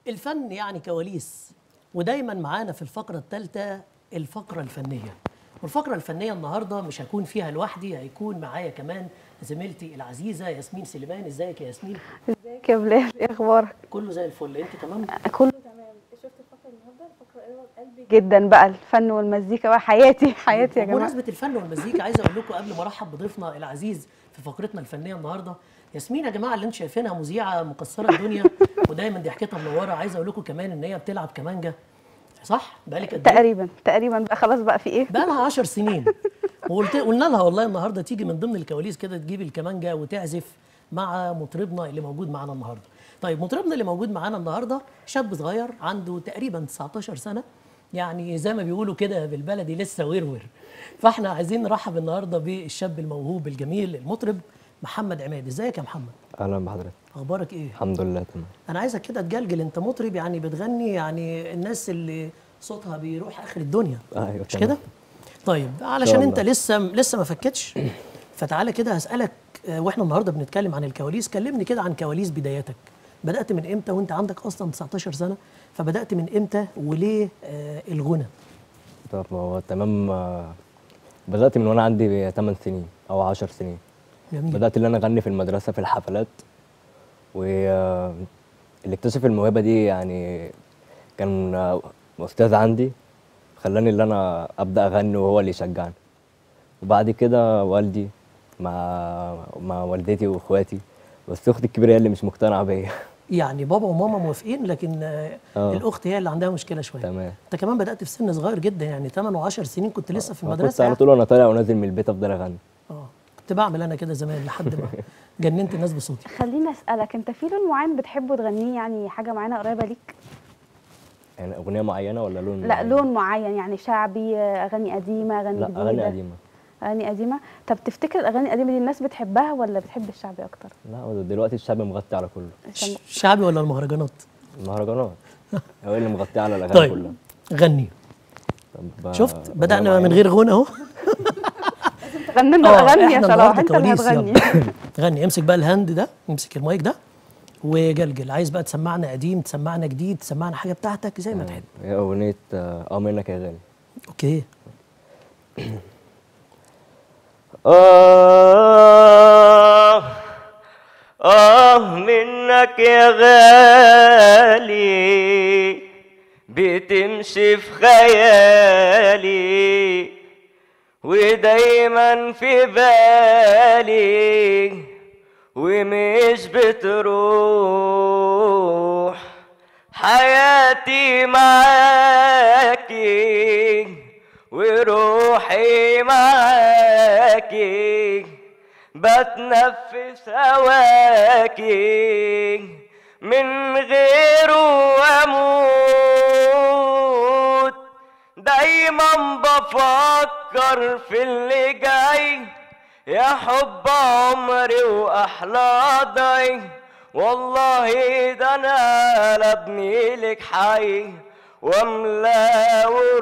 الفن يعني كواليس ودايما معانا في الفقرة الثالثة الفقرة الفنية والفقرة الفنية النهاردة مش هكون فيها لوحدي هيكون معايا كمان زميلتي العزيزة ياسمين سليمان ازيك يا ياسمين ازيك يا بلال ايه اخبارك كله زي الفل انت تمام كله تمام شفت الفقره النهارده الفقره قريبه قلبي جدا بقى الفن والمزيكا بقى حياتي حياتي يا جماعه بمناسبة الفن والمزيكا عايز اقول لكم قبل ما ارحب بضيفنا العزيز في فقرتنا الفنية النهارده ياسمين يا جماعة اللي انتم شايفينها مذيعة مكسرة الدنيا ودايما ضحكتها منورة عايز اقول لكم كمان ان هي بتلعب كمانجا صح؟ بقالك قد ايه؟ تقريبا تقريبا بقى خلاص بقى في ايه بقى لها 10 سنين وقلت قلنا لها والله النهارده تيجي من ضمن الكواليس كده تجيب الكمانجا وتعزف مع مطربنا اللي موجود معانا النهارده. طيب مطربنا اللي موجود معانا النهارده شاب صغير عنده تقريبا 19 سنه يعني زي ما بيقولوا كده بالبلدي لسه ورور. فاحنا عايزين نرحب النهارده بالشاب الموهوب الجميل المطرب محمد عماد، ازيك يا محمد؟ اهلا بحضرتك اخبارك ايه؟ الحمد لله تمام انا عايزك كده تجلجل انت مطرب يعني بتغني يعني الناس اللي صوتها بيروح اخر الدنيا ايوه مش تمام. كده؟ طيب علشان الله. انت لسه لسه ما فكتش فتعالى كده هسألك آه، واحنا النهارده بنتكلم عن الكواليس كلمني كده عن كواليس بداياتك بدأت من امتى وانت عندك اصلا 19 سنة فبدأت من امتى وليه آه الغنى طب هو تمام آه، بدأت من وانا عندي 8 سنين او 10 سنين جميل بدأت ان انا اغني في المدرسة في الحفلات و آه، اللي اكتشف الموهبة دي يعني كان آه، استاذ عندي خلاني ان انا ابدأ اغني وهو اللي يشجعني وبعد كده والدي مع مع والدتي واخواتي بس اختي الكبيرة هي اللي مش مقتنعة بيا يعني بابا وماما موافقين لكن آه آه. الاخت هي اللي عندها مشكلة شوية تمام انت كمان بدأت في سن صغير جدا يعني 8 و10 سنين كنت لسه في كنت المدرسة على يعني. طول وانا طالع ونازل من البيت افضل اغني اه كنت بعمل انا كده زمان لحد ما جننت الناس بصوتي خليني اسالك انت في لون معين بتحبه تغنيه يعني حاجه معينه قريبه ليك يعني اغنية معينة ولا لون لا معين؟ لون معين يعني شعبي اغاني قديمه اغاني لا جديده اغاني قديمة اغاني قديمه طب تفتكر الاغاني القديمه دي الناس بتحبها ولا بتحب الشعبي اكتر لا هو دلوقتي الشعب مغطي على كله عشان شعبي ولا المهرجانات المهرجانات هو اللي مغطي على الاغاني طيب كلها غني طب شفت أغنية بدأنا من معينة؟ غير غنى اهو تغني لنا آه، اغاني يا إحنا صلاح النهاردة انت اللي كواليس، هتغني يلا. غني امسك بقى الهاند ده امسك المايك ده وجلجل عايز بقى تسمعنا قديم تسمعنا جديد تسمعنا حاجه بتاعتك زي ما تحب هي اغنية اه آه منك يا غالي اوكي آه آه منك يا غالي بتمشي في خيالي ودايما في بالي ومش بتروح حياتي معاكي وروحي معاكي بتنفس هواكي من غيره اموت دايما بفكر في اللي جاي يا حب عمري واحلى ضي والله ده انا لابني لك حي واملا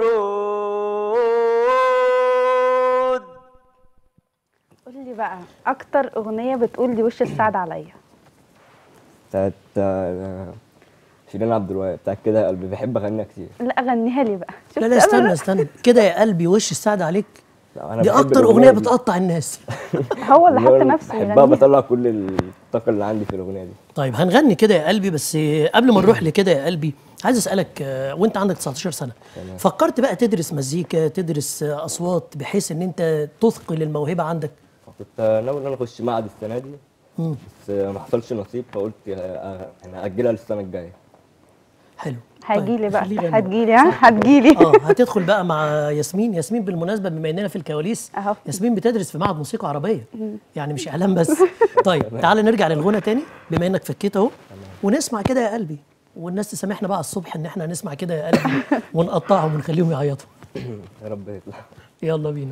ورود قول لي بقى اكتر اغنيه بتقول دي وش السعد عليا بتاعت آه، شيرين عبد الوهاب بتاعت كده يا قلبي بحب اغنيها كتير لا غنيها لي بقى شفت لا لا أنا استنى استنى كده يا قلبي وش السعد عليك لا، أنا دي بحب اكتر الأغنية اغنيه دي. بتقطع الناس هو اللي حط اللي هو نفسه بحبها يغنيها بطلع كل الطاقة اللي عندي في الاغنية دي طيب هنغني كده يا قلبي بس قبل ما نروح لكده يا قلبي عايز اسالك آه، وانت عندك 19 سنه تمام. فكرت بقى تدرس مزيكا تدرس آه، اصوات بحيث ان انت تثقل الموهبه عندك كنت ناوي ان انا اخش معهد السنة دي بس ما حصلش نصيب فقلت آه، انا اجلها للسنة الجاية حلو هيجي لي بقى خليه يغني. هتجي لي ها هتجي لي اه هتدخل بقى مع ياسمين ياسمين بالمناسبه بما اننا في الكواليس أهو. ياسمين بتدرس في معهد موسيقى عربيه يعني مش اعلام بس طيب تعالى نرجع للغنى تاني بما انك فكيت اهو ونسمع كده يا قلبي والناس تسامحنا بقى على الصبح ان احنا نسمع كده يا قلبي ونقطعهم ونخليهم يعيطوا يا رب يطلع يلا بينا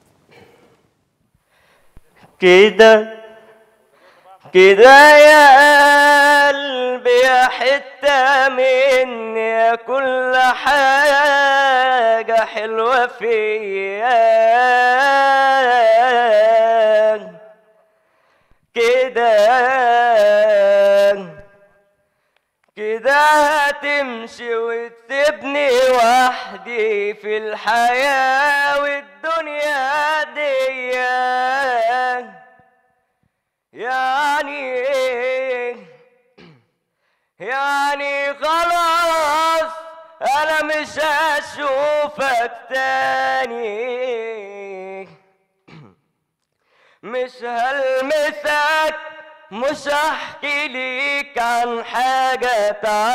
كده كده يا قلبي يا حتة مني يا كل حاجة حلوة فيا كده كده هتمشي وتسيبني وحدي في الحياة والدنيا دي يعني يعني خلاص انا مش هشوفك تاني مش هلمسك مش هحكي ليك عن حاجة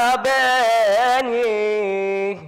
تعباني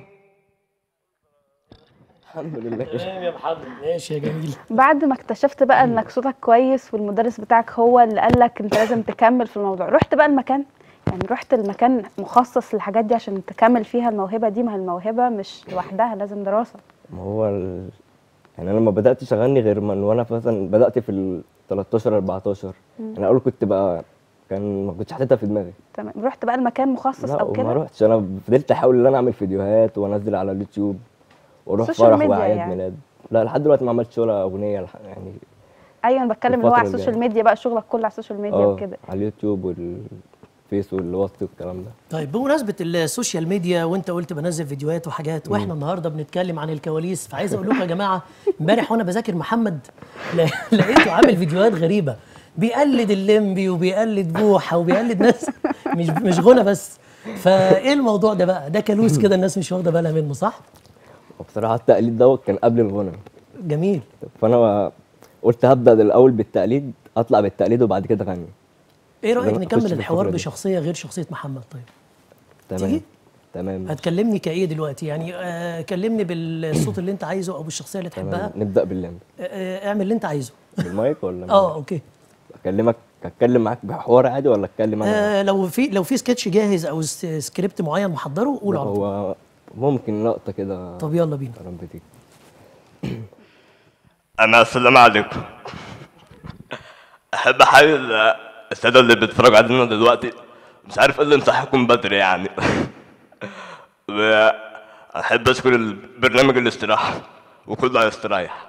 الحمد لله تمام يا محمد ماشي يا جميل بعد ما اكتشفت بقى انك صوتك كويس والمدرس بتاعك هو اللي قال لك انت لازم تكمل في الموضوع رحت بقى المكان يعني رحت المكان مخصص للحاجات دي عشان تكمل فيها الموهبه دي ما هي الموهبه مش لوحدها لازم دراسه ما هو ال... يعني انا ما بداتش اغني غير من وانا مثلا بدات في ال 13 14 انا اول كنت بقى كان ما كنتش حاططها في دماغي تمام رحت بقى المكان مخصص لا او وما كده روحتش انا فضلت احاول ان انا اعمل فيديوهات وانزل على اليوتيوب واروح سوشيال فرح ميديا واعياد يعني. ميلاد لا لحد دلوقتي ما عملتش ولا اغنيه لح- يعني ايوه انا بتكلم اللي هو الفترة على السوشيال الجاية. ميديا بقى شغلك كله على السوشيال ميديا اه وكده على اليوتيوب والفيس والواتس والكلام ده طيب بمناسبة السوشيال ميديا وانت قلت بنزل فيديوهات وحاجات واحنا النهارده بنتكلم عن الكواليس فعايز اقول لكم يا جماعة امبارح وانا بذاكر محمد لا- لقيته عامل فيديوهات غريبة بيقلد الليمبي وبيقلد بوحة وبيقلد ناس مش مش غنى بس فايه الموضوع ده بقى ده كالوس كده الناس مش واخدة بالها منه صح؟ وبصراحه التقليد دوت كان قبل الغنى جميل فانا قلت هبدا الاول بالتقليد اطلع بالتقليد وبعد كده اغني ايه رأيك أنا نكمل أخش في الحوار الفقرة دي. بشخصية غير شخصية محمد طيب تمام تيجي؟ تمام هتكلمني كايه دلوقتي يعني آه كلمني بالصوت اللي انت عايزه او بالشخصية اللي تحبها تمام نبدا باللمب آه آه، اعمل اللي انت عايزه بالمايك ولا اه اوكي اكلمك اتكلم معاك بحوار عادي ولا اتكلم انا آه لو في لو في سكتش جاهز او س- سكريبت معين محضره قول على طول هو ممكن لقطه كده طب يلا بينا كلام بتيجي أنا السلام عليكم أحب أحيي ال- السادة اللي بيتفرجوا علينا دلوقتي مش عارف إيه اللي مصحيكم بدري يعني وأحب أشكر البرنامج الاستراحة وكله هيستريح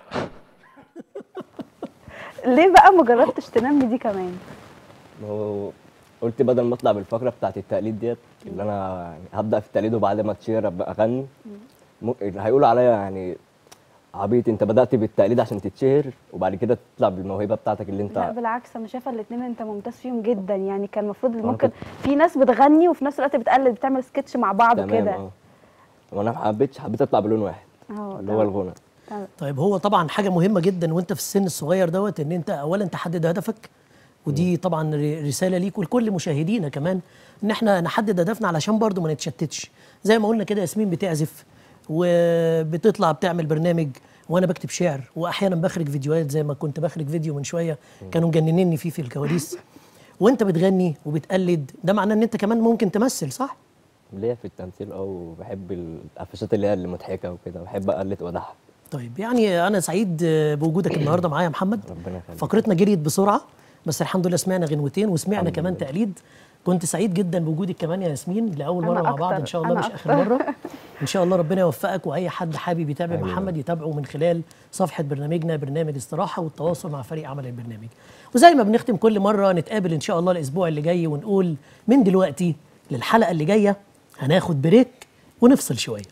ليه بقى ما جربتش تنمي دي كمان ما هو قلت بدل ما اطلع بالفقره بتاعت التقليد ديت اللي انا يعني هبدا في التقليد وبعد ما اتشهر ابقى اغني ممكن هيقولوا عليا يعني عبيط انت بدات بالتقليد عشان تتشهر وبعد كده تطلع بالموهبه بتاعتك اللي انت لا بالعكس انا شايفه الاثنين انت ممتاز فيهم جدا يعني كان المفروض أنا ممكن كنت- في ناس بتغني وفي نفس الوقت بتقلد بتعمل سكتش مع بعض تمام وكده اه وانا ما حبيتش حبيت اطلع بلون واحد اه اللي هو تمام. الغنى تمام. طيب هو طبعا حاجه مهمه جدا وانت في السن الصغير دوت ان انت اولا تحدد هدفك ودي طبعا ر- رساله ليك ولكل مشاهدينا كمان ان احنا نحدد هدفنا علشان برضو ما نتشتتش زي ما قلنا كده ياسمين بتعزف وبتطلع بتعمل برنامج وانا بكتب شعر واحيانا بخرج فيديوهات زي ما كنت بخرج فيديو من شويه كانوا مجننيني فيه في الكواليس وانت بتغني وبتقلد ده معناه ان انت كمان ممكن تمثل صح ليا في التمثيل اه وبحب القفشات اللي هي المضحكه وكده بحب اقلد واضحك طيب يعني انا سعيد بوجودك النهارده معايا يا محمد ربنا يخليك. فقرتنا جريت بسرعه بس الحمد لله سمعنا غنوتين وسمعنا الحمد كمان لله. تقليد كنت سعيد جدا بوجودك كمان يا ياسمين لاول أنا مره مع بعض أكتر، ان شاء الله أنا مش اخر مره ان شاء الله ربنا يوفقك واي حد حابب يتابع آمين. محمد يتابعه من خلال صفحه برنامجنا برنامج استراحه والتواصل مع فريق عمل البرنامج وزي ما بنختم كل مره نتقابل ان شاء الله الاسبوع اللي جاي ونقول من دلوقتي للحلقه اللي جايه هناخد بريك ونفصل شويه